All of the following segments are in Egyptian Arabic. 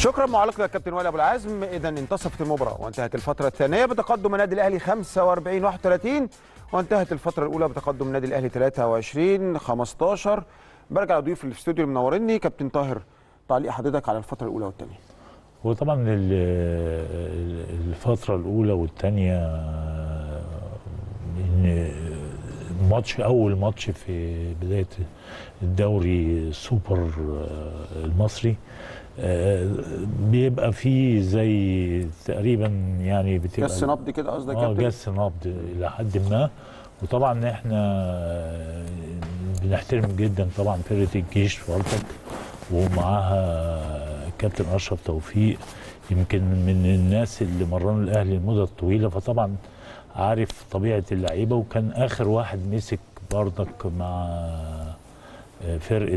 شكرا معلقنا الكابتن وائل ابو العزم اذا انتصفت المباراه وانتهت الفتره الثانيه بتقدم النادي الاهلي 45 31 وانتهت الفتره الاولى بتقدم النادي الاهلي 23 15 برجع اضيف الاستوديو اللي منورني كابتن طاهر تعليق حضرتك على الفتره الاولى والثانيه هو طبعا ال- ال- الفترة الأولى والثانية إن ماتش أول ماتش في بداية الدوري السوبر آه، المصري آه، بيبقى فيه زي تقريبا يعني بتبقى جس نبض كده قصدك يا اه كابتن جس نبض الى حد ما وطبعا احنا بنحترم جدا طبعا فرقه الجيش برضك ومعاها كابتن اشرف توفيق يمكن من الناس اللي مرنوا الاهلي لمده طويله فطبعا عارف طبيعه اللعيبه وكان اخر واحد مسك برضك مع فرقه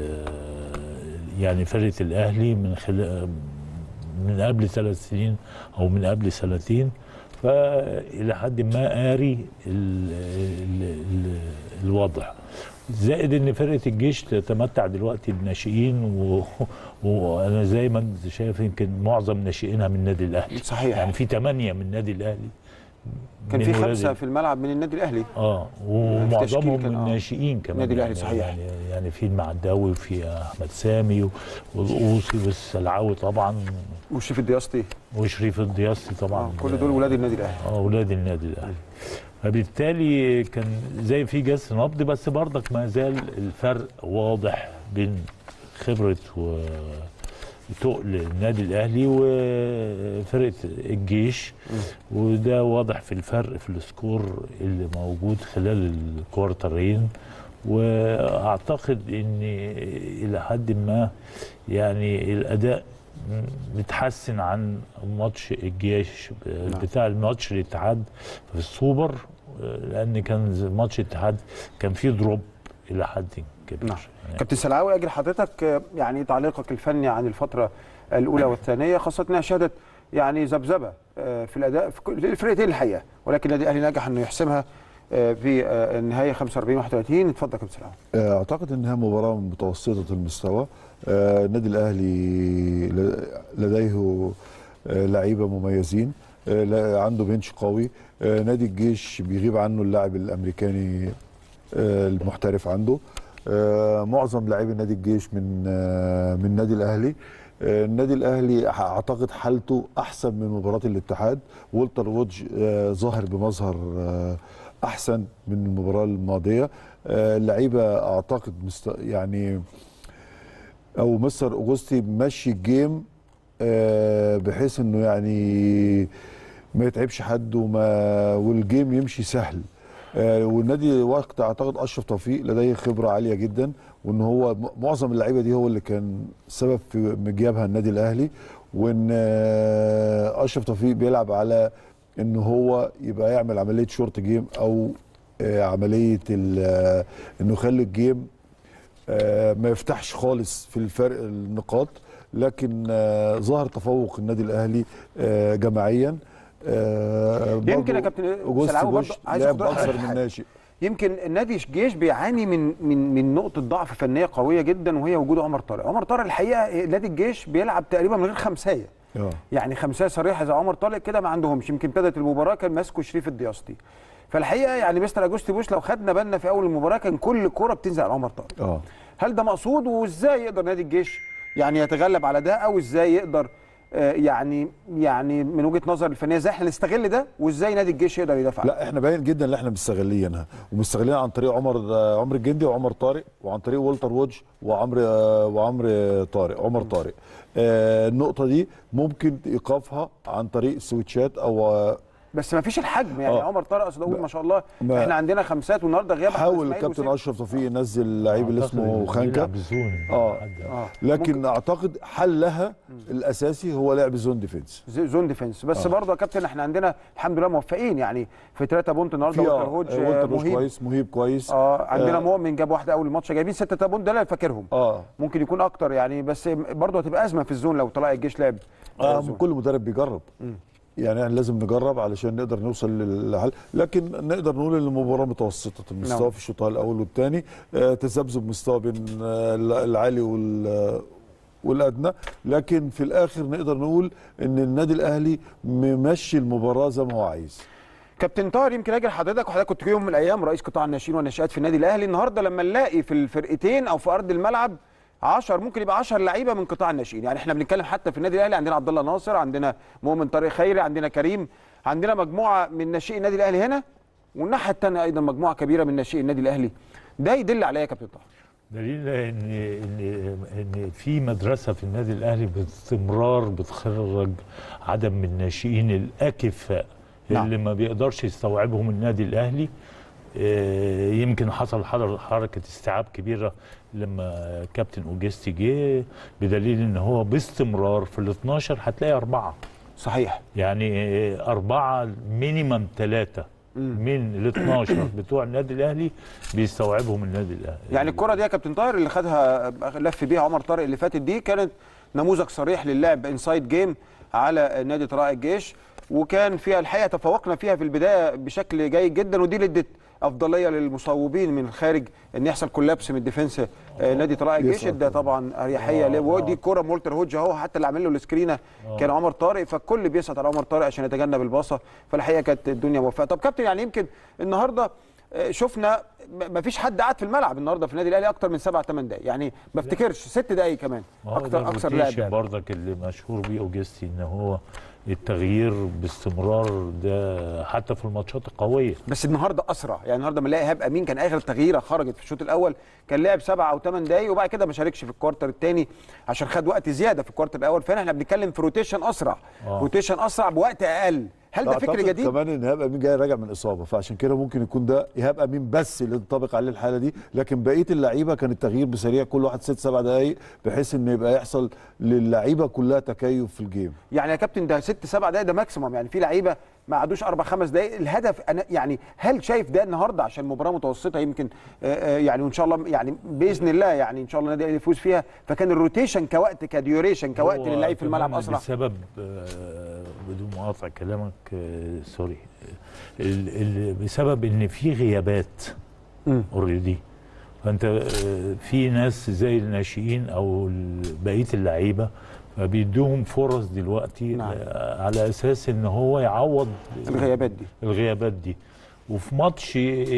يعني فرقه الاهلي من خلال من قبل ثلاث سنين او من قبل سنتين فالى حد ما قاري ال ال ال الوضع زائد ان فرقه الجيش تتمتع دلوقتي بناشئين و... وانا زي ما انت شايف يمكن معظم ناشئينها من النادي الاهلي صحيح يعني في ثمانيه من النادي الاهلي كان من في ولاد خمسه ال- في الملعب من النادي الاهلي اه التشكيل ومعظمهم كان- من آه. ناشئين كمان النادي الأهلي يعني- صحيح. يعني يعني في المعداوي وفي احمد سامي و- والقوصي والسلعاوي طبعا وشريف الدياسطي وشريف الدياسي طبعا آه، كل دول ولاد النادي الاهلي اه اولاد النادي الاهلي فبالتالي كان زي في جس نبض بس برضك ما زال الفرق واضح بين خبره و تقل النادي الاهلي وفرقه الجيش وده واضح في الفرق في السكور اللي موجود خلال الكوارترين واعتقد ان الى حد ما يعني الاداء متحسن عن ماتش الجيش بتاع الماتش الاتحاد في السوبر لان كان ماتش الاتحاد كان فيه دروب الى حد كبير نعم كابتن سلعاوي اجل حضرتك آه، يعني تعليقك الفني عن الفتره الاولى والثانيه خاصه انها شهدت يعني ذبذبه آه، في الاداء في كل الفرقتين الحقيقه ولكن النادي الاهلي نجح انه يحسمها آه، في آه، النهايه 45 31 اتفضل يا كابتن سلعاوي اعتقد انها مباراه متوسطه المستوى آه، النادي الاهلي ل- لديه آه، لعيبه مميزين آه، لا- عنده بنش قوي آه، نادي الجيش بيغيب عنه اللاعب الامريكاني آه، المحترف عنده آه، معظم لاعبي نادي الجيش من آه، من النادي الاهلي آه، النادي الاهلي اعتقد حالته احسن من مباراه الاتحاد والتر وودج آه، ظاهر بمظهر آه، احسن من المباراه الماضيه آه، اللعيبه اعتقد مست... يعني او مستر اوجوستي ماشي الجيم آه، بحيث انه يعني ما يتعبش حد وما والجيم يمشي سهل آه، والنادي وقت اعتقد اشرف توفيق لديه خبره عاليه جدا وان هو م- معظم اللعيبه دي هو اللي كان سبب في مجيابها النادي الاهلي وان آه، اشرف توفيق بيلعب على ان هو يبقى يعمل عمليه شورت جيم او آه، عمليه ال- آه، انه يخلي الجيم آه، ما يفتحش خالص في الفرق النقاط لكن آه، ظهر تفوق النادي الاهلي آه، جماعيا آه، يمكن برضو يا كابتن أوجوست سلعاوي بوش برضه عايز لعب أخد رأيك اكثر في من حاجة. ناشئ يمكن النادي الجيش بيعاني من من من نقطه ضعف فنيه قويه جدا وهي وجود عمر طارق عمر طارق الحقيقه نادي الجيش بيلعب تقريبا من غير خمسيه اه يعني خمسيه صريحه زي عمر طارق كده ما عندهمش يمكن ابتدت المباراه كان ماسكه شريف الدياسطي فالحقيقه يعني مستر اجوستي بوش لو خدنا بالنا في اول المباراه كان كل كوره بتنزل على عمر طارق اه هل ده مقصود وازاي يقدر نادي الجيش يعني يتغلب على ده او ازاي يقدر آه، يعني يعني من وجهه نظر الفنيه ازاي احنا نستغل ده وازاي نادي الجيش يقدر يدافع لا احنا باين جدا ان احنا مستغلينها ومستغلينها عن طريق عمر آه، عمر الجندي وعمر طارق وعن طريق والتر وودج وعمر آه، وعمر طارق عمر طارق آه النقطه دي ممكن ايقافها عن طريق سويتشات او آه، بس ما فيش الحجم يعني آه. عمر طارق اقصد اقول ما شاء الله ما- احنا عندنا خمسات والنهارده غياب أحمد حاول إسماعيل الكابتن وسيف. اشرف توفيق ينزل اللعيب اللي أعتقد اسمه إنه خانكا بيلعب زون اه حد- اه لكن ممكن. اعتقد حلها الاساسي هو لعب زون ديفينس زي- زون ديفنس بس آه. برضه يا كابتن احنا عندنا الحمد لله موفقين يعني في 3 بونت النهارده في والتر آه، هوج آه، والتر هوج مهيب كويس مهيب كويس اه عندنا آه. مؤمن جاب واحده اول الماتش جايبين 6 بونت ده اللي أنا فاكرهم اه ممكن يكون اكتر يعني بس برضه هتبقى ازمه في الزون لو طلع الجيش لعب اه زون. كل مدرب بيجرب يعني احنا لازم نجرب علشان نقدر نوصل للحل لكن نقدر نقول ان المباراه متوسطه المستوى نعم. في الشوط الاول والثاني آه تذبذب مستوى بين آه العالي وال والادنى لكن في الاخر نقدر نقول ان النادي الاهلي ممشي المباراه زي ما هو عايز كابتن طاهر يمكن اجي لحضرتك وحضرتك كنت في يوم من الايام رئيس قطاع الناشئين والناشئات في النادي الاهلي النهارده لما نلاقي في الفرقتين او في ارض الملعب 10 ممكن يبقى 10 لعيبه من قطاع الناشئين يعني احنا بنتكلم حتى في النادي الاهلي عندنا عبد الله ناصر عندنا مؤمن طارق خيري عندنا كريم عندنا مجموعه من ناشئي النادي الاهلي هنا والناحيه الثانيه ايضا مجموعه كبيره من ناشئي النادي الاهلي ده يدل على ايه يا كابتن طاهر دليل ان ان ان في مدرسه في النادي الاهلي باستمرار بتخرج عدد من الناشئين الاكفاء نعم. اللي ما بيقدرش يستوعبهم النادي الاهلي آه، يمكن حصل حر- حركه استيعاب كبيره لما كابتن اوجستي جه بدليل ان هو باستمرار في ال 12 هتلاقي اربعه صحيح يعني آه، اربعه مينيمم ثلاثه من ال 12 بتوع النادي الاهلي بيستوعبهم النادي الاهلي يعني الكره دي يا كابتن طاهر اللي خدها لف بيها عمر طارق اللي فاتت دي كانت نموذج صريح للعب انسايد جيم على نادي طلائع الجيش وكان فيها الحقيقه تفوقنا فيها في البدايه بشكل جيد جدا ودي اللي ادت افضليه للمصوبين من الخارج ان يحصل كولابس من ديفنس آه، نادي طلائع الجيش يسعد ادى طبعا اريحيه آه، ليه ودي آه. الكره مولتر هوج اهو حتى اللي عامل له السكرينه كان عمر طارق فالكل بيسعد على عمر طارق عشان يتجنب الباصه فالحقيقه كانت الدنيا موفقه طب كابتن يعني يمكن النهارده آه، شفنا ما فيش حد قعد في الملعب النهارده في النادي الاهلي اكتر من سبع ثمان دقائق يعني ما افتكرش ست دقائق كمان ما هو ده اكتر اكثر لاعب الروتيشن يعني. برضك اللي مشهور بيه اوجستي ان هو التغيير باستمرار ده حتى في الماتشات القويه بس النهارده اسرع يعني النهارده لما نلاقي ايهاب امين كان اخر تغييره خرجت في الشوط الاول كان لعب سبع او ثمان دقائق وبعد كده ما شاركش في الكوارتر الثاني عشان خد وقت زياده في الكوارتر الاول فهنا احنا بنتكلم في روتيشن اسرع آه. روتيشن اسرع بوقت اقل هل ده فكر أعتقد جديد كمان ان ايهاب امين جاي راجع من اصابه فعشان كده ممكن يكون ده ايهاب امين بس اللي ينطبق عليه الحاله دي لكن بقيه اللعيبه كان التغيير بسريع كل واحد ست سبع دقائق بحيث ان يبقى يحصل للعيبه كلها تكيف في الجيم يعني يا كابتن ده ست سبع دقائق ده ماكسيموم يعني في لعيبه ما عادوش اربع خمس دقائق الهدف انا يعني هل شايف ده النهارده عشان مباراه متوسطه يمكن آه، آه، يعني وان شاء الله يعني باذن الله يعني ان شاء الله النادي الاهلي يفوز فيها فكان الروتيشن كوقت كديوريشن كوقت هو للعيب في الملعب كمان اسرع بسبب آه، بدون مقاطعه كلامك آه، سوري ال- ال- بسبب ان في غيابات مم. اوريدي فانت آه، في ناس زي الناشئين او ال- بقيه اللعيبه فبيدوهم فرص دلوقتي نعم. آه، على اساس ان هو يعوض الغيابات دي الغيابات دي وفي ماتش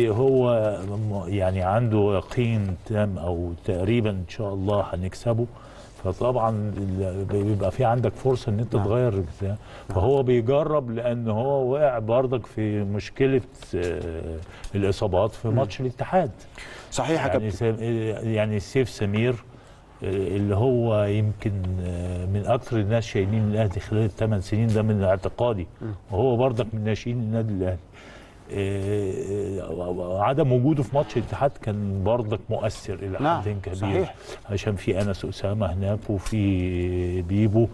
هو يعني عنده يقين تام او تقريبا ان شاء الله هنكسبه فطبعا ال- بيبقى في عندك فرصه ان انت نعم. تغير البتاع. فهو بيجرب لان هو وقع برضك في مشكله آه، الاصابات في ماتش الاتحاد صحيح يا يعني كابتن سام- يعني سيف سمير آه، اللي هو يمكن آه، من اكثر الناس شايلين الاهلي خلال الثمان سنين ده من اعتقادي وهو برضك من ناشئين النادي الاهلي آه، عدم وجوده في ماتش الاتحاد كان برضك مؤثر الى نعم، حد كبير صحيح. عشان في انس اسامه هناك وفي بيبو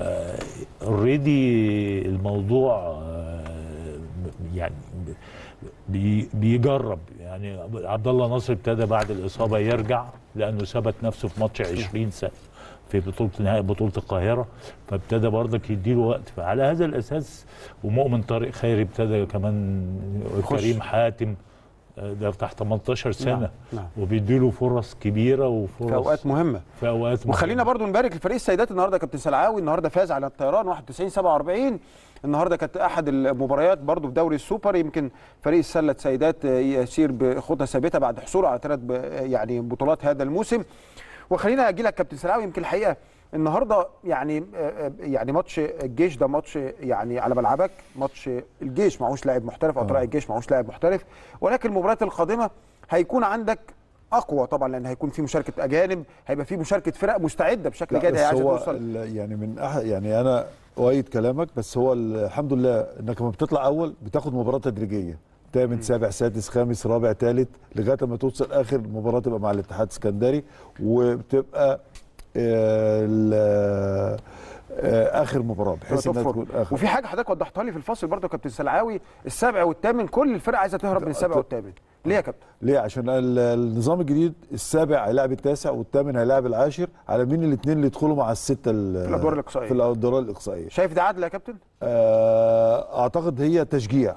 اوريدي الموضوع آه، يعني بي- بيجرب يعني عبد الله ناصر ابتدى بعد الاصابه يرجع لانه ثبت نفسه في ماتش 20 سنه في بطوله نهائي بطوله القاهره فابتدى برضك يديله وقت فعلى هذا الاساس ومؤمن طارق خيري ابتدى كمان يخش. كريم حاتم آه، ده تحت 18 سنه نعم، نعم. وبيديله فرص كبيره وفرص في اوقات مهمه في اوقات وخلينا برضو نبارك لفريق السيدات النهارده كابتن سلعاوي النهارده فاز على الطيران 91 47 النهارده كانت احد المباريات برضو في دوري السوبر يمكن فريق السله سيدات يسير بخطى ثابته بعد حصوله على ثلاث يعني بطولات هذا الموسم وخلينا اجي لك كابتن سلعاوي يمكن الحقيقه النهارده يعني يعني ماتش الجيش ده ماتش يعني على ملعبك ماتش الجيش معهوش لاعب محترف او طلائع الجيش معهوش لاعب محترف ولكن المباريات القادمه هيكون عندك اقوى طبعا لان هيكون في مشاركه اجانب هيبقى في مشاركه فرق مستعده بشكل لا جيد هي بس عايزه هو توصل ال- يعني من أح يعني انا اؤيد كلامك بس هو ال- الحمد لله انك لما بتطلع اول بتاخد مباراه تدريجيه تامن سابع سادس خامس رابع ثالث لغايه ما توصل اخر مباراه تبقى مع الاتحاد السكندري وبتبقى آه، ال- آه، اخر مباراه بحيث انها توب تكون فور. اخر وفي حاجه حضرتك وضحتها لي في الفصل برضه يا كابتن سلعاوي السابع والثامن كل الفرق عايزه تهرب من السابع والثامن ليه يا كابتن؟ ليه عشان ال- النظام الجديد السابع هيلاعب التاسع والثامن هيلاعب العاشر على مين الاثنين اللي يدخلوا مع السته ال- في الأدوار الإقصائية. في الادوار الاقصائيه شايف ده عدل يا كابتن؟ آه، اعتقد هي تشجيع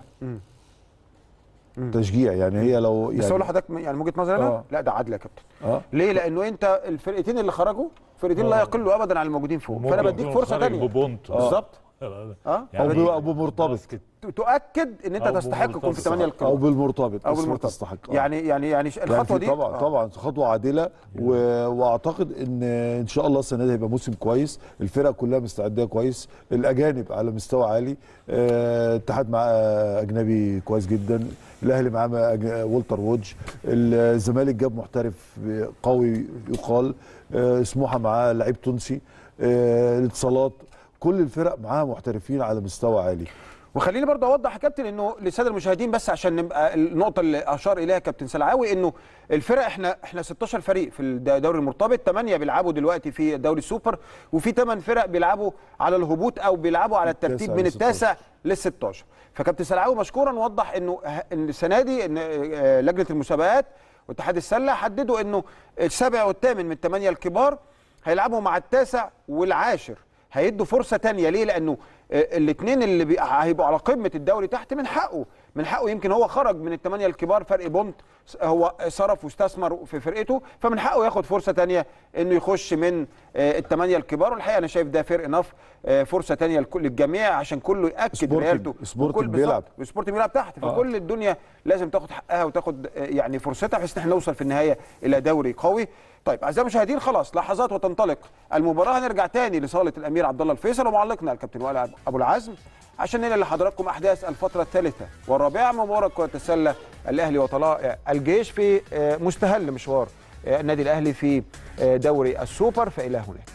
تشجيع يعني هي لو بس يعني اقول لحضرتك يعني من وجهه نظري انا آه. لا ده عدل يا كابتن اه ليه؟ لانه انت الفرقتين اللي خرجوا فرقتين لا آه. يقلوا ابدا عن الموجودين فوق فانا ممكن بديك يكون فرصه خارج ثانيه ببونت بالظبط اه اه او يعني ب- أو بمرتبط باسكت. تؤكد ان انت أو تستحق تكون في بمرتبط. ثمانيه او الكبار بالمرتبط او اسمها بالمرتبط تستحق آه. يعني يعني يعني ش- يعني الخطوه في دي طبعا آه. طبعا خطوه عادله و... واعتقد ان ان شاء الله السنه دي هيبقى موسم كويس الفرق كلها مستعده كويس الاجانب على مستوى عالي آه، اتحاد مع اجنبي كويس جدا الاهلي معاه أج- والتر وودج الزمالك جاب محترف قوي يقال آه، سموحه معاه لعيب تونسي آه، الاتصالات كل الفرق معاها محترفين على مستوى عالي وخليني برضه اوضح يا كابتن انه للساده المشاهدين بس عشان نبقى النقطه اللي اشار اليها كابتن سلعاوي انه الفرق احنا احنا 16 فريق في الدوري المرتبط 8 بيلعبوا دلوقتي في دوري السوبر وفي 8 فرق بيلعبوا على الهبوط او بيلعبوا على الترتيب التاسع من للستاشر. التاسع لل 16 فكابتن سلعاوي مشكورا وضح انه ه- ان السنه دي ان آه، لجنه المسابقات واتحاد السله حددوا انه السابع والثامن من الثمانيه الكبار هيلعبوا مع التاسع والعاشر هيدوا فرصه تانية ليه لانه الاثنين اللي بي- هيبقوا على قمه الدوري تحت من حقه من حقه يمكن هو خرج من الثمانيه الكبار فرق بونت س- هو صرف واستثمر في فرقته فمن حقه ياخد فرصه تانية انه يخش من آه، الثمانيه الكبار والحقيقه انا شايف ده فير انف فرصه تانية لكل الجميع عشان كله ياكد سبورتنج- ريالته سبورتنج وكل- بيلعب. بالظبط، وسبورتنج بيلعب تحت فكل الدنيا لازم تاخد حقها وتاخد آه، يعني فرصتها بحيث ان احنا نوصل في النهايه الى دوري قوي طيب اعزائي المشاهدين خلاص لحظات وتنطلق المباراه هنرجع تاني لصاله الامير عبد الله الفيصل ومعلقنا الكابتن وائل ابو العزم عشان ننقل لحضراتكم احداث الفتره الثالثه والرابعه من مباراه كره السله الاهلي وطلائع الجيش في آه، مستهل مشوار آه، النادي الاهلي في آه، دوري السوبر فالى هناك